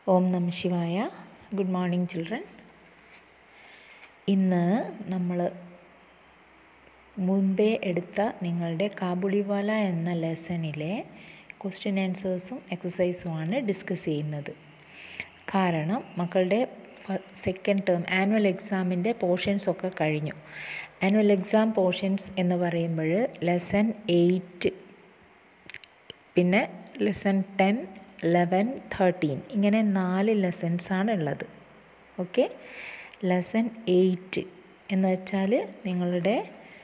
ഓം നമ ശിവായ good morning children ഇന്ന് നമ്മൾ മുമ്പേ എടുത്ത നിങ്ങളുടെ കാബുളിവാല എന്ന ലെസണിലെ ക്വസ്റ്റ്യൻ ആൻസേഴ്സും എക്സസൈസുമാണ് ഡിസ്കസ് ചെയ്യുന്നത് കാരണം മക്കളുടെ സെക്കൻഡ് ടേം ആനുവൽ എക്സാമിൻ്റെ പോർഷൻസ് ഒക്കെ കഴിഞ്ഞു ആനുവൽ എക്സാം പോർഷൻസ് എന്ന് പറയുമ്പോൾ ലെസൺ എയ്റ്റ് പിന്നെ ലെസൺ ടെൻ ലെവൻ തേർട്ടീൻ ഇങ്ങനെ നാല് ലെസൺസാണ് ഉള്ളത് ഓക്കെ ലെസൺ എയ്റ്റ് എന്ന് വെച്ചാൽ നിങ്ങളുടെ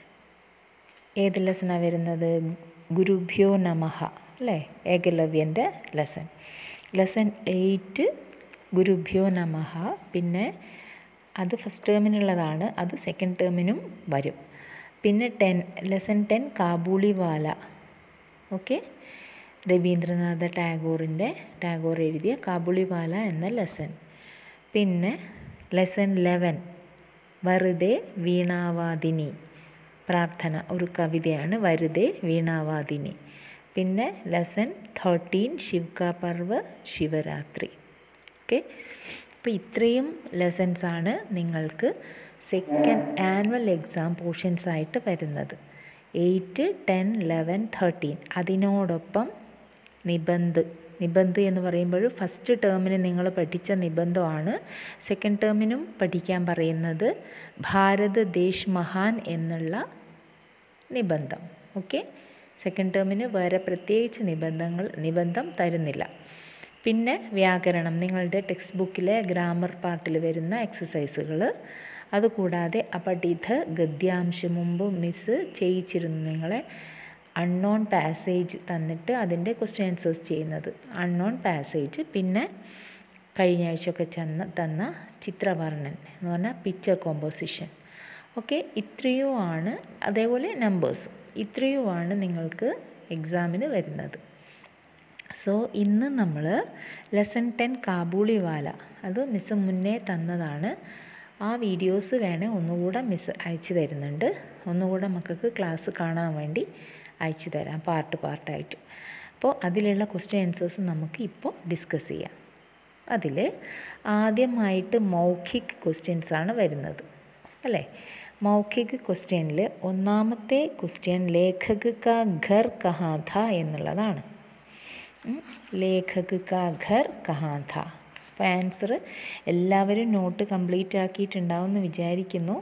ഏത് ലെസണാണ് വരുന്നത് ഗുരുഭ്യോ നമഹ അല്ലേ ഏകലവ്യൻ്റെ ലെസൺ ലെസൺ എയ്റ്റ് ഗുരുഭ്യോ നമഹ പിന്നെ അത് ഫസ്റ്റ് ടേമിനുള്ളതാണ് അത് സെക്കൻഡ് ടേമിനും വരും പിന്നെ ten lesson ten Kabuliwala okay Rabindranath ടാഗോറിൻ്റെ ടാഗോർ എഴുതിയ കാബുളിവാല എന്ന ലെസൺ പിന്നെ ലെസൺ ലെവൻ വെറുതെ വീണാവാദിനി പ്രാർത്ഥന ഒരു കവിതയാണ് വെറുതെ വീണാവാദിനി പിന്നെ ലെസൺ തേർട്ടീൻ ശിവക പർവ് ശിവരാത്രി ഓക്കെ അപ്പോൾ ഇത്രയും ലെസൺസാണ് നിങ്ങൾക്ക് സെക്കൻഡ് ആനുവൽ എക്സാം പോർഷൻസ് ആയിട്ട് വരുന്നത് എയ്റ്റ് ടെൻ ലെവൻ തേർട്ടീൻ അതിനോടൊപ്പം നിബന്ധ് നിബന്ധ് എന്ന് പറയുമ്പോൾ ഫസ്റ്റ് ടേമിന് നിങ്ങൾ പഠിച്ച നിബന്ധമാണ് സെക്കൻഡ് ടേമിനും പഠിക്കാൻ പറയുന്നത് ഭാരത് ദേശ് മഹാൻ എന്നുള്ള നിബന്ധം ഓക്കെ സെക്കൻഡ് ടേമിന് വേറെ പ്രത്യേകിച്ച് നിബന്ധങ്ങൾ നിബന്ധം തരുന്നില്ല പിന്നെ വ്യാകരണം നിങ്ങളുടെ ടെക്സ്റ്റ് ബുക്കിലെ ഗ്രാമർ പാർട്ടിൽ വരുന്ന എക്സസൈസുകൾ അതുകൂടാതെ അപഠിത ഗദ്യാംശം മുമ്പ് മിസ്സ് ചെയ്യിച്ചിരുന്നു നിങ്ങളെ അൺനോൺ പാസേജ് തന്നിട്ട് അതിൻ്റെ ക്വസ്റ്റ്യൻ ആൻസേഴ്സ് ചെയ്യുന്നത് അൺനോൺ പാസേജ് പിന്നെ കഴിഞ്ഞ ആഴ്ചയൊക്കെ ചെന്ന തന്ന ചിത്രവർണ്ണൻ എന്ന് പറഞ്ഞാൽ പിക്ചർ കോമ്പോസിഷൻ ഓക്കെ ഇത്രയുമാണ് അതേപോലെ നമ്പേഴ്സും ഇത്രയുമാണ് നിങ്ങൾക്ക് എക്സാമിന് വരുന്നത് സോ ഇന്ന് നമ്മൾ ലെസൺ ടെൻ കാബൂളിവാല അത് മിസ്സ് മുന്നേ തന്നതാണ് ആ വീഡിയോസ് വേണേൽ ഒന്നുകൂടെ മിസ് അയച്ചു തരുന്നുണ്ട് ഒന്നുകൂടെ മക്കൾക്ക് ക്ലാസ് കാണാൻ വേണ്ടി അയച്ചു തരാം പാർട്ട് പാർട്ടായിട്ട് അപ്പോൾ അതിലുള്ള ക്വസ്റ്റ്യൻ ആൻസേഴ്സ് നമുക്ക് ഇപ്പോൾ ഡിസ്കസ് ചെയ്യാം അതിൽ ആദ്യമായിട്ട് മൗഖിക് ക്വസ്റ്റ്യൻസ് ആണ് വരുന്നത് അല്ലേ മൗഖിക് ക്വസ്റ്റ്യനിൽ ഒന്നാമത്തെ ക്വസ്റ്റ്യൻ ലേഖക് കാ ഘർ കഹാ ഥ എന്നുള്ളതാണ് ലേഖക് കാ ഘർ കഹാ ഥ അപ്പോൾ ആൻസർ എല്ലാവരും നോട്ട് കംപ്ലീറ്റ് ആക്കിയിട്ടുണ്ടാവും എന്ന് വിചാരിക്കുന്നു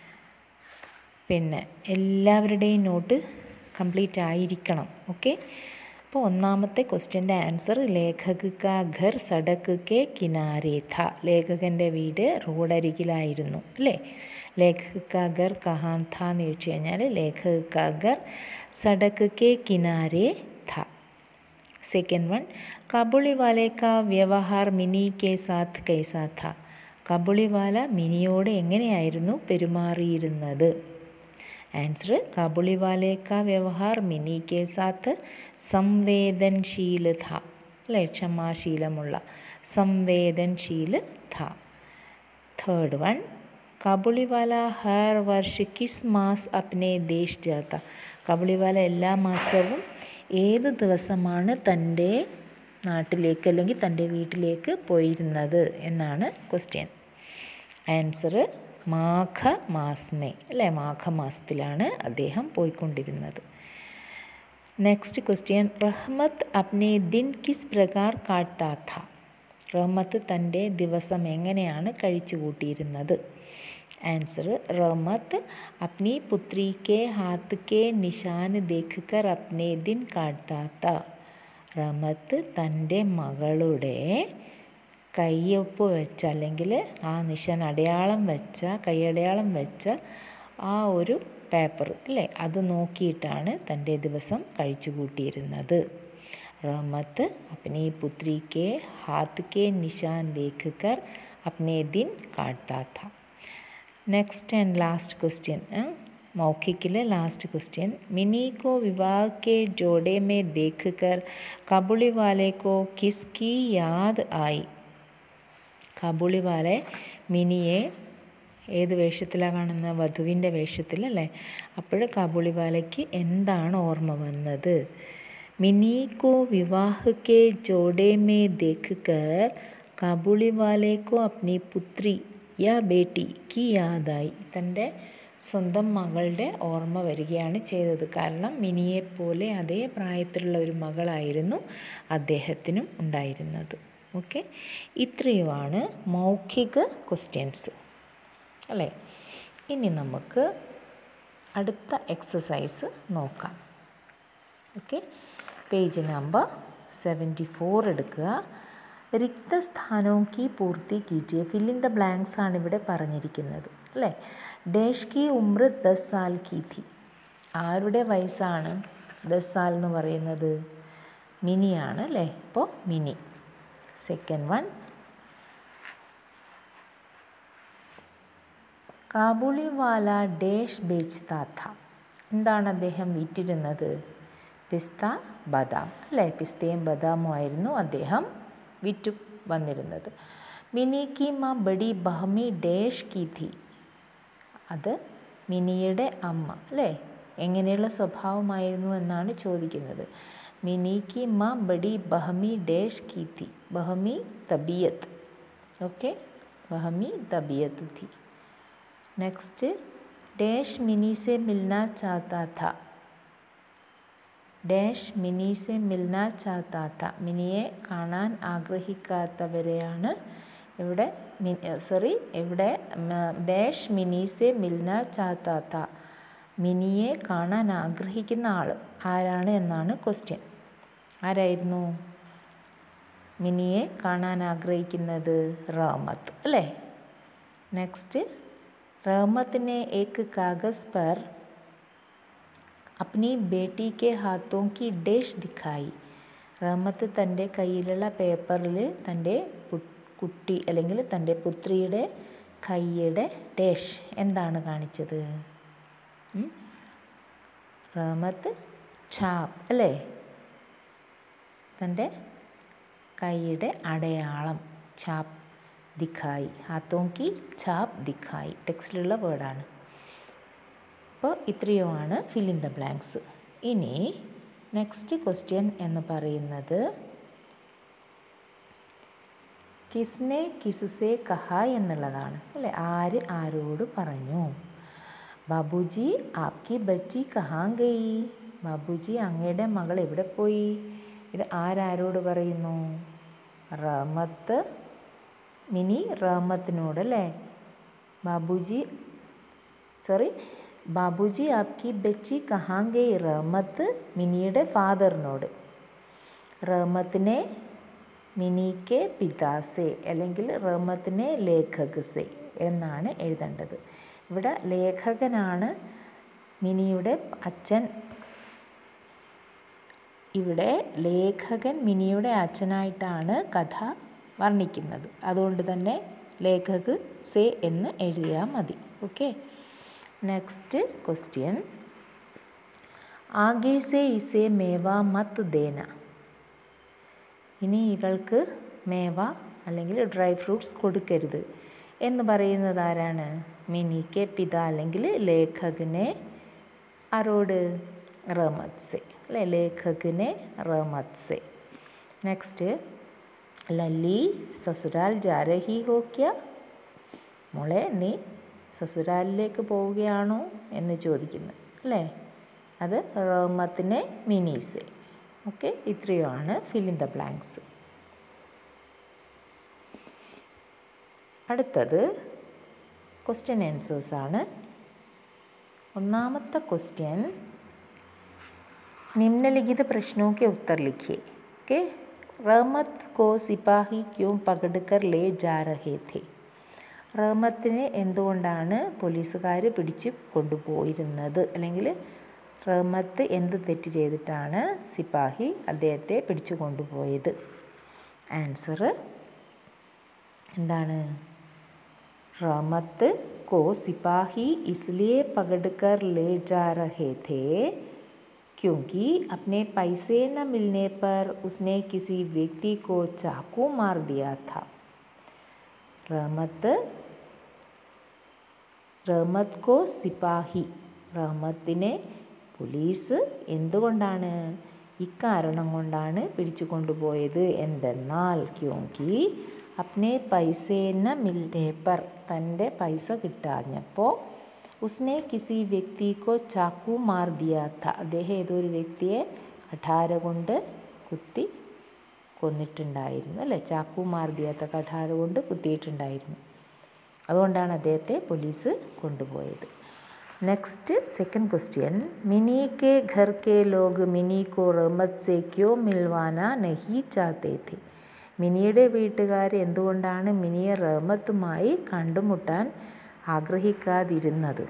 പിന്നെ എല്ലാവരുടെയും നോട്ട് കംപ്ലീറ്റ് ആയിരിക്കണം ഓക്കെ അപ്പോൾ ഒന്നാമത്തെ ക്വസ്റ്റ്യൻ്റെ ആൻസർ ലേഖക് കാ ഘർ സടക്ക് കെ കിനാരെ ഥ ലേഖകൻ്റെ വീട് റോഡരികിലായിരുന്നു അല്ലേ ലേഖക് കാ ഘർ കഹാൻ ഥ എന്ന് ചോദിച്ചു കഴിഞ്ഞാൽ ലേഖക് കാ ഘർ സടക്ക് കെ കിനാരെ ഥ സെക്കൻഡ് വൺ കബുളിവാലെ കാ വ്യവഹാർ മിനി കെ സാത്ത് കൈസാ ഥ കബുളിവാല മിനിയോട് എങ്ങനെയായിരുന്നു പെരുമാറിയിരുന്നത് ആൻസർ കാബുളിവാലെ കാ വ്യവഹാർ മിനി കെ സാത്ത് സംവേദൻശീൽ ഥ അല്ലേ ക്ഷമാശീലമുള്ള സംവേദൻശീൽ ഥ തേർഡ് വൺ കാബുളിവാല ഹർ വർഷ കിസ് മാസ് അപ്നെ ദേശ് ജാത്ത കാബുളിവാല എല്ലാ മാസവും ഏത് ദിവസമാണ് തൻ്റെ നാട്ടിലേക്ക് അല്ലെങ്കിൽ തൻ്റെ വീട്ടിലേക്ക് പോയിരുന്നത് എന്നാണ് ക്വസ്റ്റ്യൻ ആൻസർ മാഘ മാസ്മേ അല്ലേ മാഘമാസത്തിലാണ് അദ്ദേഹം പോയിക്കൊണ്ടിരുന്നത് നെക്സ്റ്റ് ക്വസ്റ്റ്യൻ റഹ്മത്ത് അപ്നെ ദിൻ കിസ് പ്രകാർ കാട്ടാ ഥ റഹ്മത്ത് തൻ്റെ ദിവസം എങ്ങനെയാണ് കഴിച്ചു കൂട്ടിയിരുന്നത് ആൻസർ റഹ്മത്ത് അപ്നി പുത്രി കെ ഹാത്ത് കെ നിഷാൻ ദേഖ് കർ അപ്നെ ദിൻ കാട്ടാ ഥ റഹ്മത്ത് തൻ്റെ മകളുടെ കയ്യൊപ്പ് വെച്ച അല്ലെങ്കിൽ ആ നിശാൻ അടയാളം വെച്ച കൈയടയാളം വെച്ച ആ ഒരു പേപ്പർ അല്ലേ അത് നോക്കിയിട്ടാണ് തൻ്റെ ദിവസം കഴിച്ചു കൂട്ടിയിരുന്നത് റഹ്മത്ത് അപ്നെ പുത്രി കെ ഹാത്ത് കെ നിഷാൻ ദേഖ് കർ അപ്നെ ദിൻ കാട്ടാ ഥ നെക്സ്റ്റ് ആൻഡ് ലാസ്റ്റ് ക്വസ്റ്റ്യൻ മൗഖിക്കിലെ ലാസ്റ്റ് ക്വസ്റ്റ്യൻ मिनी को विवाह के जोड़े में देखकर काबुली वाले को किसकी याद आई കാബൂളിവാലെ മിനിയെ ഏത് വേഷത്തിലാണ് കാണുന്നത് വധുവിൻ്റെ വേഷത്തിലല്ലേ അപ്പോൾ കാബൂളിവാലയ്ക്ക് എന്താണ് ഓർമ്മ വന്നത് മിനി കോ വിവാഹ കെ ജോഡെ മേ ദേഖ് കർ കാബൂളി വാലേക്കോ അപ്നി പുത്രി യാ ബേട്ടി കി യാദായി തൻ്റെ സ്വന്തം മകളുടെ ഓർമ്മ വരികയാണ് ചെയ്തത് കാരണം മിനിയെപ്പോലെ അതേ പ്രായത്തിലുള്ള ഒരു മകളായിരുന്നു അദ്ദേഹത്തിനും ഉണ്ടായിരുന്നത് ഓക്കെ ഇത്രയുമാണ് മൗഖിക ക്വസ്റ്റ്യൻസ് അല്ലേ ഇനി നമുക്ക് അടുത്ത എക്സസൈസ് നോക്കാം okay page number seventy four എടുക്കുക റിക്തസ്ഥാനവും കി പൂർത്തി കീറ്റിയ ഫിൽ ഇൻ ദ ബ്ലാങ്ക്സ് ആണ് ഇവിടെ പറഞ്ഞിരിക്കുന്നത് അല്ലേ ഡേഷ് കി ഉമ്ര ദസ് സാൽ കി ഥി ആരുടെ വയസ്സാണ് ദസ് സാൽ എന്ന് പറയുന്നത് മിനിയാണ് അല്ലേ അപ്പോൾ Mini second one Kabuliwala dash ബേച്ച്താ ഥ എന്താണ് അദ്ദേഹം വിറ്റിരുന്നത് പിസ്ത ബദാം അല്ലേ പിസ്തയും ബദാമും ആയിരുന്നു അദ്ദേഹം വിറ്റു വന്നിരുന്നത് മിനി കി മാ ബഡി ബഹമി ഡേഷ് കി ഥി അത് മിനിയുടെ അമ്മ അല്ലേ എങ്ങനെയുള്ള സ്വഭാവമായിരുന്നു എന്നാണ് ചോദിക്കുന്നത് മിനി കി മാ ബഡി ബഹമി ഡേഷ് കി ഥി ബഹമി തബിയത്ത് ഓക്കെ ബഹമി തബിയത്ത് थी नेक्स्ट डैश मिनी से मिलना चाहता था ഡാഷ് മിനി സെ മിൽന ചാത്താത്ത മിനിയെ കാണാൻ ആഗ്രഹിക്കാത്തവരെയാണ് ഇവിടെ സോറി ഇവിടെ ഡാഷ് മിനി സെ മിൽന ചാത്താത്ത മിനിയെ കാണാൻ ആഗ്രഹിക്കുന്ന ആൾ ആരാണ് എന്നാണ് ക്വസ്റ്റ്യൻ ആരായിരുന്നു മിനിയെ കാണാൻ ആഗ്രഹിക്കുന്നത് റഹ്മത്ത് അല്ലേ നെക്സ്റ്റ് रहमत ने एक कागज़ पर अपनी बेटी के हाथों की ഡേഷ് ദിഖായി റഹ്മത്ത് തൻ്റെ കയ്യിലുള്ള പേപ്പറിൽ തൻ്റെ കുട്ടി അല്ലെങ്കിൽ തൻ്റെ പുത്രിയുടെ കൈയുടെ ഡേഷ് എന്താണ് കാണിച്ചത് റഹ്മത്ത് ഛാപ്പ് അല്ലേ തൻ്റെ കൈയുടെ അടയാളം ഛാപ്പ് ദിഖായി ഹാത്തോങ്കി ഛാപ്പ് ദിഖായി ടെക്സ്റ്റിലുള്ള വേർഡാണ് അപ്പോൾ ഇത്രയുമാണ് ഫിൽ ഇൻ ദ ബ്ലാങ്ക്സ് ഇനി നെക്സ്റ്റ് ക്വസ്റ്റ്യൻ എന്ന് പറയുന്നത് കിസ്നെ കിസ്സെ കഹ എന്നുള്ളതാണ് അല്ലേ ആര് ആരോട് പറഞ്ഞു ബാബുജി ആപ്കി ബച്ചി കഹാൻ ഗയി ബാബുജി അങ്ങയുടെ മകൾ എവിടെ പോയി ഇത് ആരാരോട് പറയുന്നു റഹ്മത്ത് മിനി റഹ്മത്തിനോട് അല്ലേ ബാബുജി സോറി ബാബുജി ആപ്കി ബച്ചി കഹാൻ ഗയി റഹ്മത്ത് മിനിയുടെ ഫാദറിനോട് റഹ്മത്തിനെ മിനിക്ക് പിതാസെ അല്ലെങ്കിൽ റഹ്മത്തിനെ ലേഖക് സെ എന്നാണ് എഴുതേണ്ടത് ഇവിടെ ലേഖകനാണ് മിനിയുടെ അച്ഛൻ ഇവിടെ ലേഖകൻ മിനിയുടെ അച്ഛനായിട്ടാണ് കഥ വർണ്ണിക്കുന്നത് അതുകൊണ്ട് തന്നെ ലേഖക് സെ എന്ന് എഴുതിയാൽ മതി ഓക്കെ നെക്സ്റ്റ് ക്വസ്റ്റ്യൻ ആകെ സെ ഇസെ മേവ മത്ത് ദേന ഇനി ഇവൾക്ക് മേവ അല്ലെങ്കിൽ ഡ്രൈ ഫ്രൂട്ട്സ് കൊടുക്കരുത് എന്ന് പറയുന്നത് ആരാണ് മിനിക്ക് പിത അല്ലെങ്കിൽ ലേഖകനെ ആരോട് റഹ്മത്ത് സെ അല്ലേ ലേഖകനെ റഹ്മത്ത് സെ നെക്സ്റ്റ് ലല്ലി സസുരാൽ ജാരഹി ഹോ ക്യ മോളെ നീ സസുരാലിലേക്ക് പോവുകയാണോ എന്ന് ചോദിക്കുന്നു അല്ലേ അത് റഹ്മത്തിനെ മിനീസെ ഓക്കെ ഇത്രയുമാണ് ഫിൽ ഇൻ ദ ബ്ലാങ്ക്സ് അടുത്തത് ക്വസ്റ്റ്യൻ ആൻസേഴ്സ് ആണ് ഒന്നാമത്തെ ക്വസ്റ്റ്യൻ निम्नलिखित प्रश्नों के उत्तर लिखिए ओके റഹ്മത്ത് കോ സിപ്പാഹി ക്യൂം പകടുക്കർ ലേ ജാ രഹേ ഥേ റഹ്മത്തിനെ എന്തുകൊണ്ടാണ് പോലീസുകാർ പിടിച്ച് കൊണ്ടുപോയിരുന്നത് അല്ലെങ്കിൽ റഹ്മത്ത് എന്ത് തെറ്റ് ചെയ്തിട്ടാണ് സിപ്പാഹി അദ്ദേഹത്തെ പിടിച്ചു കൊണ്ടുപോയത് ആൻസർ എന്താണ് റഹ്മത്ത് കോ സിപ്പാഹി ഇസ്ലിയെ പകടുക്കർ ലേ ജാ രഹേ ഥേ क्योंकि अपने पैसे न मिलने पर उसने किसी व्यक्ति को चाकू मार दिया था റഹ്മത്ത് റഹ്മത്ത് കോ സിപ്പാഹി റഹ്മത്തിനെ പോലീസ് എന്തുകൊണ്ടാണ് ഇക്കാരണം കൊണ്ടാണ് പിടിച്ചു കൊണ്ടുപോയത് എന്തെന്നാൽ ക്യോങ്കി അപ്നെ പൈസേന മിൽനെ പർ തൻ്റെ പൈസ കിട്ടാഞ്ഞപ്പോൾ ഉസ്നെ കിസി വ്യക്തിക്കോ ചാക്കു മാർ ദിയാ ഥ അദ്ദേഹം ഏതോ ഒരു വ്യക്തിയെ കഠാര കൊണ്ട് കുത്തി കൊന്നിട്ടുണ്ടായിരുന്നു അല്ലേ ചാക്കു മാർ ദിയാത്ത കഠാര കൊണ്ട് കുത്തിയിട്ടുണ്ടായിരുന്നു അതുകൊണ്ടാണ് അദ്ദേഹത്തെ പോലീസ് കൊണ്ടുപോയത് നെക്സ്റ്റ് സെക്കൻഡ് ക്വസ്റ്റ്യൻ മിനി കെ ഘർ കെ ലോഗ് മിനി കോ റഹ്മത്ത് സെ ക്യോ മിൽവാന നഹി ചാത്തേ थे മിനിയുടെ വീട്ടുകാർ എന്തുകൊണ്ടാണ് മിനിയെ റഹ്മത്തുമായി കണ്ടുമുട്ടാൻ ആഗ്രഹിക്കാതിരുന്നത്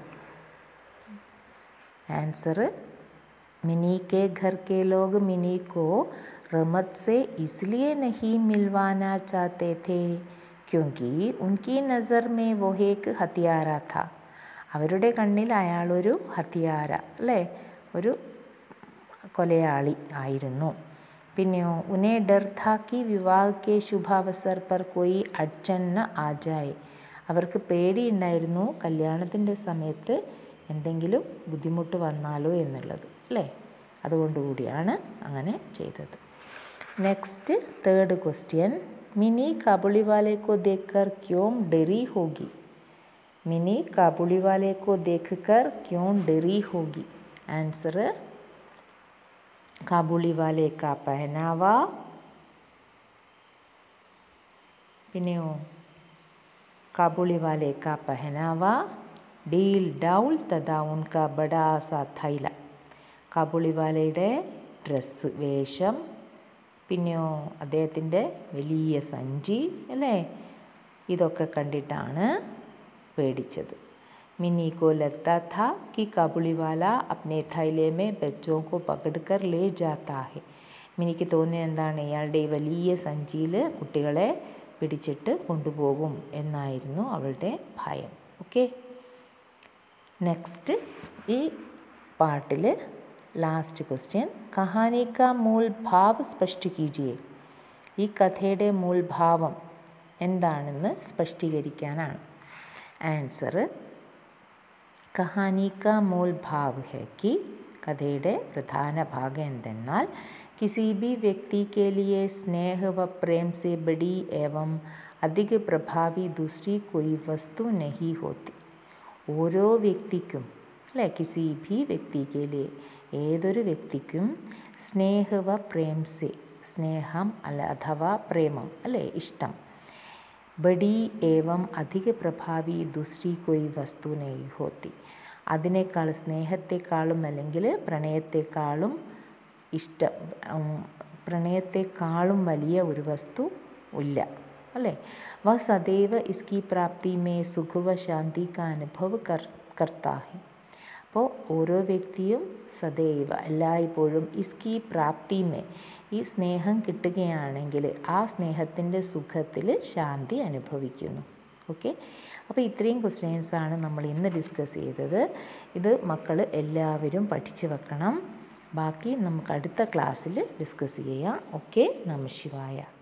ആൻസർ मिनी के घर के लोग मिनी को रमत से इसलिए नहीं मिलवाना चाहते थे क्योंकि उनकी नज़र में वो एक हथियारा था അവരുടെ കണ്ണിൽ അയാളൊരു ഹത്യാര അല്ലേ ഒരു കൊലയാളി ആയിരുന്നു പിന്നെയോ ഉനെ ഡർ था कि विवाह के शुभावसर पर कोई अड़चन न आ जाए അവർക്ക് പേടിയുണ്ടായിരുന്നു കല്യാണത്തിൻ്റെ സമയത്ത് എന്തെങ്കിലും ബുദ്ധിമുട്ട് വന്നാലോ എന്നുള്ളത് അല്ലേ അതുകൊണ്ടുകൂടിയാണ് അങ്ങനെ ചെയ്തത് നെക്സ്റ്റ് തേർഡ് ക്വസ്റ്റ്യൻ മിനി കാബുളിവാലെ को देखकर क्यों डरी होगी मिनी काबुली वाले को देखकर क्यों डरी होगी आंसर काबुली वाले का पहनावा पिनेओ काबुली वाले का पहनावा डील डाउल तथा उनका बड़ा सा थैला കാബുളി വാലയുടെ ഡ്രസ്സ് വേഷം പിന്നെയോ അദ്ദേഹത്തിൻ്റെ വലിയ സഞ്ചി അല്ലേ ഇതൊക്കെ കണ്ടിട്ടാണ് പേടിച്ചത് मिनी को लगता था कि काबुली वाला अपने थैले में बच्चों को पकड़कर ले जाता है മിനിക്ക് തോന്നിയ എന്താണ് ഇയാളുടെ ഈ വലിയ സഞ്ചിയിൽ കുട്ടികളെ പിടിച്ചിട്ട് കൊണ്ടുപോകും എന്നായിരുന്നു അവളുടെ ഭയം ഓക്കെ നെക്സ്റ്റ് ഈ പാട്ടിൽ ലാസ്റ്റ് ക്വസ്റ്റ്യൻ കഹാനി കാ മൂൽ ഭാവ് സ്പഷ്ട കീജിയെ ഈ കഥയുടെ മൂൽഭാവം എന്താണെന്ന് സ്പഷ്ടീകരിക്കാനാണ് ആൻസർ കഹാനി കാ മൂൽ ഭാവ് ഹെ കി കഥയുടെ പ്രധാന ഭാഗം എന്തെന്നാൽ किसी भी व्यक्ति के लिए स्नेह व प्रेम से बड़ी एवं अधिक प्रभावी दूसरी कोई वस्तु नहीं होती ഓരോ വ്യക്തിക്കും അല്ലെ കിസി ഭി വ്യക്തിക്കയിലെ ഏതൊരു വ്യക്തിക്കും സ്നേഹവ പ്രേംസെ സ്നേഹം അല്ല അഥവാ പ്രേമം അല്ലേ ഇഷ്ടം ബഡി ഏവം അധിക പ്രഭാവി ദുസ്രി കൊയ് വസ്തു നെയ് ഹോത്തി അതിനേക്കാൾ സ്നേഹത്തെക്കാളും അല്ലെങ്കിൽ പ്രണയത്തെക്കാളും ഇഷ്ട പ്രണയത്തെക്കാളും വലിയ ഒരു വസ്തു ഇല്ല അല്ലേ വ സദൈവ ഇസ്കി പ്രാപ്തി മേ സുഖവ ശാന്തി കാ അനുഭവ് കർ കർത്താ ഹെ അപ്പോൾ ഓരോ വ്യക്തിയും സദൈവ എല്ലായ്പ്പോഴും ഇസ്കി പ്രാപ്തി മേ ഈ സ്നേഹം കിട്ടുകയാണെങ്കിൽ ആ സ്നേഹത്തിൻ്റെ സുഖത്തിൽ ശാന്തി അനുഭവിക്കുന്നു ഓക്കെ അപ്പോൾ ഇത്രയും ക്വസ്റ്റ്യൻസാണ് നമ്മൾ ഇന്ന് ഡിസ്കസ് ചെയ്തത് ഇത് മക്കൾ എല്ലാവരും പഠിച്ചു വെക്കണം ബാക്കി നമുക്ക് അടുത്ത ക്ലാസ്സിൽ ഡിസ്കസ് ചെയ്യാം ഓക്കെ നമ ശിവായ